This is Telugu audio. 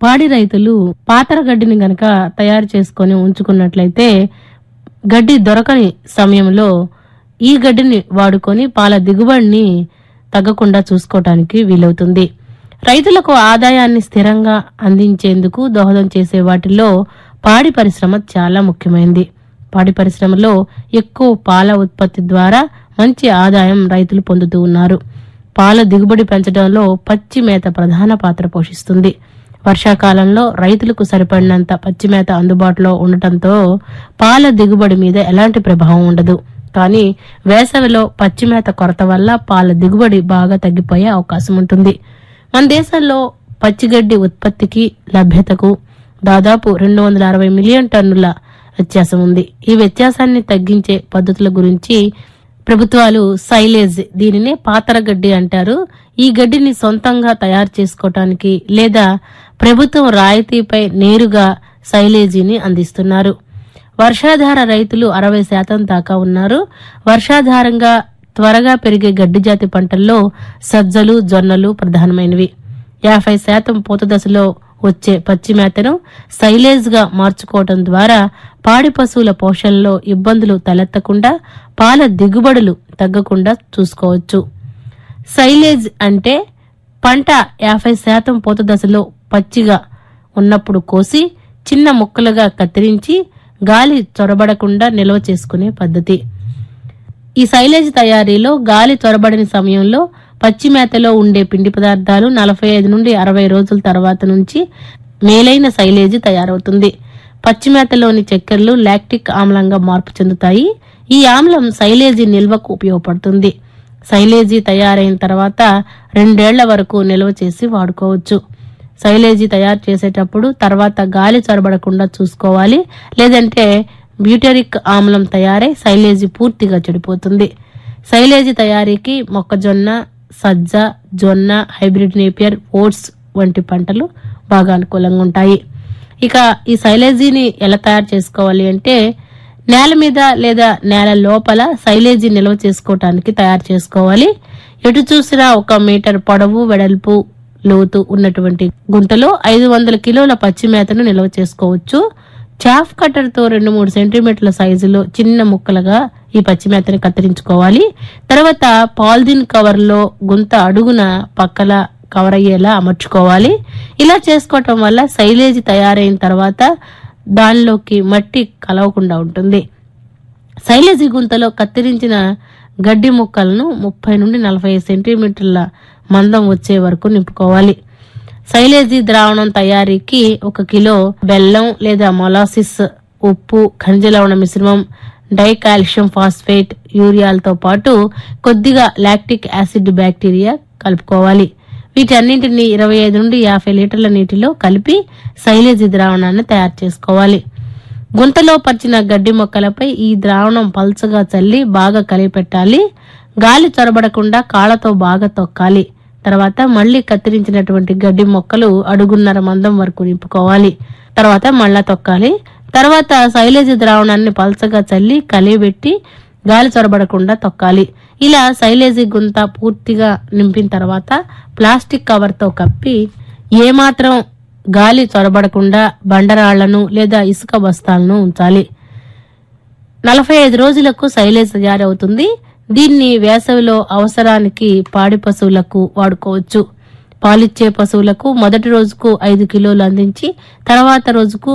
పాడి రైతులు పాతర గడ్డిని గనక తయారు చేసుకొని ఉంచుకున్నట్లయితే గడ్డి దొరకని సమయంలో ఈ గడ్డిని వాడుకొని పాల దిగుబడిని తగ్గకుండా చూసుకోవటానికి వీలవుతుంది రైతులకు ఆదాయాన్ని స్థిరంగా అందించేందుకు దోహదం చేసే వాటిల్లో పాడి పరిశ్రమ చాలా ముఖ్యమైనది పాడి పరిశ్రమలో ఎక్కువ పాల ఉత్పత్తి ద్వారా మంచి ఆదాయం రైతులు పొందుతూ ఉన్నారు పాల దిగుబడి పెంచడంలో పచ్చి మేత ప్రధాన పాత్ర పోషిస్తుంది వర్షాకాలంలో రైతులకు సరిపడినంత పచ్చి మేత అందుబాటులో ఉండటంతో పాల దిగుబడి మీద ఎలాంటి ప్రభావం ఉండదు కానీ వేసవిలో పచ్చి మేత కొరత వల్ల పాల దిగుబడి బాగా తగ్గిపోయే అవకాశం ఉంటుంది మన దేశంలో పచ్చిగడ్డి ఉత్పత్తికి లభ్యతకు దాదాపు రెండు వందల అరవై మిలియన్ టన్నుల వ్యత్యాసం ఉంది ఈ వ్యత్యాసాన్ని తగ్గించే పద్ధతుల గురించి ప్రభుత్వాలు సైలేజ్ దీనినే పాతర గడ్డి అంటారు ఈ గడ్డిని సొంతంగా తయారు చేసుకోవటానికి లేదా ప్రభుత్వం రాయితీపై నేరుగా సైలేజీని అందిస్తున్నారు వర్షాధార రైతులు అరవై శాతం దాకా ఉన్నారు వర్షాధారంగా త్వరగా పెరిగే గడ్డి జాతి పంటల్లో సజ్జలు జొన్నలు ప్రధానమైనవి యాభై శాతం పూత దశలో వచ్చే పచ్చి మేతను సైలేజ్ గా మార్చుకోవడం ద్వారా పాడి పశువుల పోషణలో ఇబ్బందులు తలెత్తకుండా పాల దిగుబడులు తగ్గకుండా చూసుకోవచ్చు సైలేజ్ అంటే పంట యాభై శాతం పూత దశలో పచ్చిగా ఉన్నప్పుడు కోసి చిన్న ముక్కలుగా కత్తిరించి గాలి చొరబడకుండా నిల్వ చేసుకునే పద్ధతి ఈ సైలేజ్ తయారీలో గాలి చొరబడని సమయంలో పచ్చి మేతలో ఉండే పిండి పదార్థాలు నలభై ఐదు నుండి అరవై రోజుల తర్వాత నుంచి మేలైన సైలేజ్ తయారవుతుంది పచ్చి మేతలోని చక్కెరలు లాక్టిక్ ఆమ్లంగా మార్పు చెందుతాయి ఈ ఆమ్లం సైలేజీ నిల్వకు ఉపయోగపడుతుంది సైలేజీ తయారైన తర్వాత రెండేళ్ల వరకు నిల్వ చేసి వాడుకోవచ్చు సైలేజీ తయారు చేసేటప్పుడు తర్వాత గాలి చొరబడకుండా చూసుకోవాలి లేదంటే బ్యూటరిక్ ఆమ్లం తయారై సైలేజీ పూర్తిగా చెడిపోతుంది సైలేజీ తయారీకి మొక్కజొన్న సజ్జ జొన్న హైబ్రిడ్ నేపియర్ ఓట్స్ వంటి పంటలు బాగా అనుకూలంగా ఉంటాయి ఇక ఈ సైలేజీని ఎలా తయారు చేసుకోవాలి అంటే నేల మీద లేదా నేల లోపల సైలేజీ నిల్వ చేసుకోవటానికి తయారు చేసుకోవాలి ఎటు చూసినా ఒక మీటర్ పొడవు వెడల్పు లోతు ఉన్నటువంటి గుంటలో ఐదు వందల కిలోల పచ్చి మేతను నిల్వ చేసుకోవచ్చు చాఫ్ కట్టర్ తో రెండు మూడు సెంటీమీటర్ల సైజులో చిన్న ముక్కలుగా ఈ పచ్చి మేతని కత్తిరించుకోవాలి తర్వాత పాలిథిన్ కవర్ లో గుంత అడుగున పక్కల కవర్ అయ్యేలా అమర్చుకోవాలి ఇలా చేసుకోవటం వల్ల సైలేజీ తయారైన తర్వాత దానిలోకి మట్టి కలవకుండా ఉంటుంది శైలజీ గుంతలో కత్తిరించిన గడ్డి ముక్కలను ముప్పై నుండి నలభై సెంటీమీటర్ల మందం వచ్చే వరకు నింపుకోవాలి శైలేజీ ద్రావణం తయారీకి ఒక కిలో బెల్లం లేదా మొలాసిస్ ఉప్పు ఖనిజ లవణ మిశ్రమం డైకాల్షియం ఫాస్ఫేట్ యూరియాలతో పాటు కొద్దిగా లాక్టిక్ యాసిడ్ బ్యాక్టీరియా కలుపుకోవాలి వీటన్నింటిని ఇరవై ఐదు నుండి యాభై లీటర్ల నీటిలో కలిపి శైలేజీ ద్రావణాన్ని తయారు చేసుకోవాలి గుంతలో పరిచిన గడ్డి మొక్కలపై ఈ ద్రావణం పల్చగా చల్లి బాగా కలిపెట్టాలి గాలి చొరబడకుండా కాళ్ళతో బాగా తొక్కాలి తర్వాత మళ్ళీ కత్తిరించినటువంటి గడ్డి మొక్కలు అడుగున్నర మందం వరకు నింపుకోవాలి తర్వాత మళ్ళా తొక్కాలి తర్వాత శైలేజీ ద్రావణాన్ని పల్చగా చల్లి కలిపెట్టి గాలి చొరబడకుండా తొక్కాలి ఇలా శైలేజీ గుంత పూర్తిగా నింపిన తర్వాత ప్లాస్టిక్ కవర్ తో కప్పి ఏమాత్రం గాలి చొరబడకుండా బండరాళ్లను లేదా ఇసుక బస్తాలను ఉంచాలి నలభై ఐదు రోజులకు సైలేజ్ తయారవుతుంది దీన్ని వేసవిలో అవసరానికి పాడి పశువులకు వాడుకోవచ్చు పాలిచ్చే పశువులకు మొదటి రోజుకు ఐదు కిలోలు అందించి తర్వాత రోజుకు